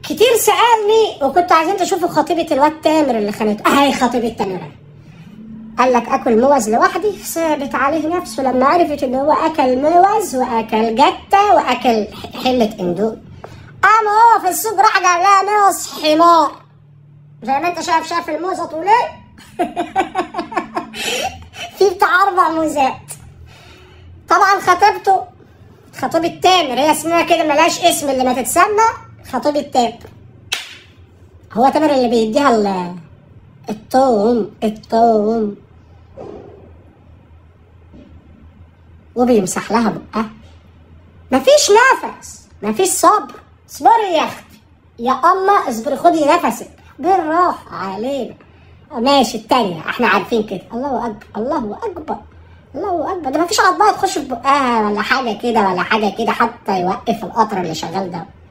كتير سألني وكنت عايزين تشوفوا خطيبة الواد تامر اللي خانته اهي خطيبة تامر قال لك اكل موز لوحدي ثابت عليه نفسه لما عرفت ان هو اكل موز واكل جته واكل حله اندومي قام هو في السوق راح جاب لها موز حمار زي ما انت شايف شايف الموزه طول ايه في بتاع اربع موزات طبعا خطيبته خطيبة تامر هي اسمها كده ملهاش اسم اللي ما تتسمى خطيبة تامر هو تامر اللي بيديها ال- الطوم الطوم وبيمسح لها بقها مفيش نفس مفيش صبر اصبري يا اختي يا اما اصبري خدي نفسك بالراحة علينا ماشي التانية احنا عارفين كده الله اكبر الله اكبر الله اكبر ده مفيش عضمية تخش في بقها ولا حاجة كده ولا حاجة كده حتى يوقف القطر اللي شغال ده